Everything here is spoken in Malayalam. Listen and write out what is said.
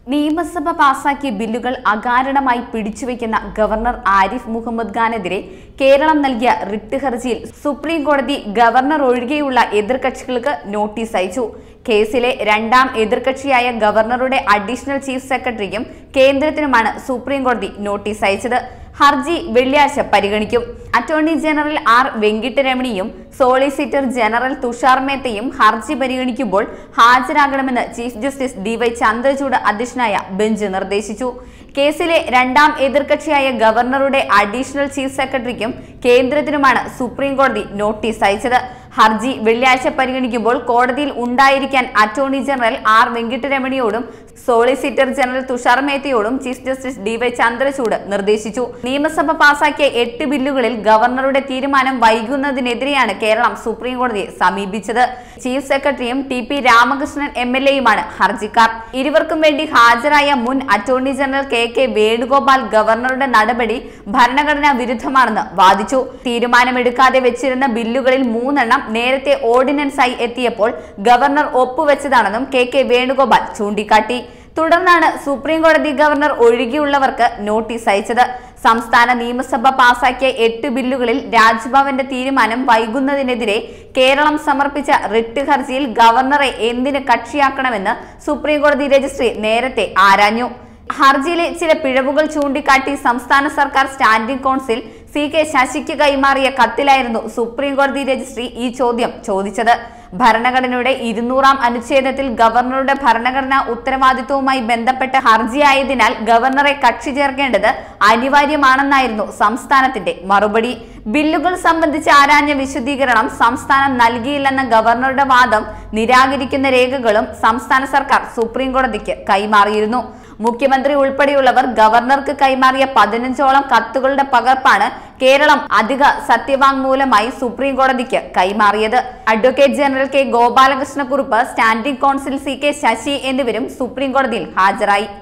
നിയമസഭ പാസാക്കിയ ബില്ലുകൾ അകാരണമായി പിടിച്ചുവെക്കുന്ന ഗവർണർ ആരിഫ് മുഹമ്മദ് ഖാനെതിരെ കേരളം നൽകിയ റിട്ട് ഹർജിയിൽ സുപ്രീം കോടതി ഗവർണർ ഒഴികെയുള്ള എതിർകക്ഷികൾക്ക് നോട്ടീസ് അയച്ചു കേസിലെ രണ്ടാം എതിർകക്ഷിയായ ഗവർണറുടെ അഡീഷണൽ ചീഫ് സെക്രട്ടറിക്കും കേന്ദ്രത്തിനുമാണ് സുപ്രീം കോടതി നോട്ടീസ് അയച്ചത് ഹർജി വെള്ളിയാഴ്ച പരിഗണിക്കും അറ്റോർണി ജനറൽ ആർ വെങ്കിട്ടരമണിയും സോളിസിറ്റർ ജനറൽ തുഷാർ മേത്തയും ഹർജി പരിഗണിക്കുമ്പോൾ ഹാജരാകണമെന്ന് chief justice D Y Chandrachud അധ്യക്ഷനായ ബെഞ്ച് നിർദ്ദേശിച്ചു കേസിലെ രണ്ടാം എതിർകക്ഷിയായ ഗവർണറുടെ അഡീഷണൽ ചീഫ് സെക്രട്ടറിക്കും കേന്ദ്രത്തിനുമാണ് സുപ്രീം കോടതി നോട്ടീസ് അയച്ചത് ഹർജി വെള്ളിയാഴ്ച പരിഗണിക്കുമ്പോൾ കോടതിയിൽ ഉണ്ടായിരിക്കാൻ അറ്റോർണി ജനറൽ ആർ വെങ്കിട്ടരമണിയോടും സോളിസിറ്റർ ജനറൽ തുഷാർ മേത്തയോടും chief justice D Y Chandrachud നിർദ്ദേശിച്ചു നിയമസഭ പാസാക്കിയ എട്ട് ബില്ലുകളിൽ ഗവർണറുടെ തീരുമാനം വൈകുന്നതിനെതിരെയാണ് കേരളം സുപ്രീം കോടതിയെ സമീപിച്ചത് ചീഫ് സെക്രട്ടറിയും T P Ramakrishnan M L എയുമാണ് ഹർജിക്കാർ ഇരുവർക്കും വേണ്ടി ഹാജരായ മുൻ attorney general K K Venugopal ഗവർണറുടെ നടപടി ഭരണഘടനാ വിരുദ്ധമാണെന്ന് വാദിച്ചു തീരുമാനമെടുക്കാതെ വെച്ചിരുന്ന ബില്ലുകളിൽ മൂന്നെണ്ണം നേരത്തെ ഓർഡിനൻസായി എത്തിയപ്പോൾ ഗവർണർ ഒപ്പുവെച്ചതാണെന്നും കെ കെ വേണുഗോപാൽ ചൂണ്ടിക്കാട്ടി തുടർന്നാണ് സുപ്രീം കോടതി ഗവർണർ ഒഴികെയുള്ളവർക്ക് നോട്ടീസ് അയച്ചത് സംസ്ഥാന നിയമസഭ പാസാക്കിയ എട്ട് ബില്ലുകളിൽ രാജ്ഭവന്റെ തീരുമാനം വൈകുന്നതിനെതിരെ കേരളം സമർപ്പിച്ച റിട്ട് ഹർജിയിൽ ഗവർണറെ എന്തിന് കക്ഷിയാക്കണമെന്ന് സുപ്രീം കോടതി രജിസ്ട്രി നേരത്തെ ആരാഞ്ഞു ഹർജിയിലെ ചില പിഴവുകൾ ചൂണ്ടിക്കാട്ടി സംസ്ഥാന സർക്കാർ സ്റ്റാൻഡിംഗ് കൗൺസിൽ സി കെ ശശിക്ക് കൈമാറിയ കത്തിലായിരുന്നു സുപ്രീം കോടതി രജിസ്ട്രി ഈ ചോദ്യം ചോദിച്ചത് ഭരണഘടനയുടെ ഇരുന്നൂറാം അനുച്ഛേദത്തിൽ ഗവർണറുടെ ഭരണഘടനാ ഉത്തരവാദിത്വവുമായി ബന്ധപ്പെട്ട ഹർജിയായതിനാൽ ഗവർണറെ കക്ഷി ചേർക്കേണ്ടത് അനിവാര്യമാണെന്നായിരുന്നു സംസ്ഥാനത്തിന്റെ മറുപടി ബില്ലുകൾ സംബന്ധിച്ച് ആരാഞ്ഞ വിശദീകരണം സംസ്ഥാനം നൽകിയില്ലെന്ന ഗവർണറുടെ വാദം നിരാകരിക്കുന്ന രേഖകളും സംസ്ഥാന സർക്കാർ സുപ്രീം കോടതിക്ക് കൈമാറിയിരുന്നു മുഖ്യമന്ത്രി ഉൾപ്പെടെയുള്ളവർ ഗവർണർക്ക് കൈമാറിയ പതിനഞ്ചോളം കത്തുകളുടെ പകർപ്പാണ് കേരളം അധിക സത്യവാങ്മൂലമായി സുപ്രീം കോടതിക്ക് കൈമാറിയത് advocate general K Gopalakrishna Kurup standing council C K Sasi എന്നിവരും സുപ്രീം കോടതിയിൽ ഹാജരായി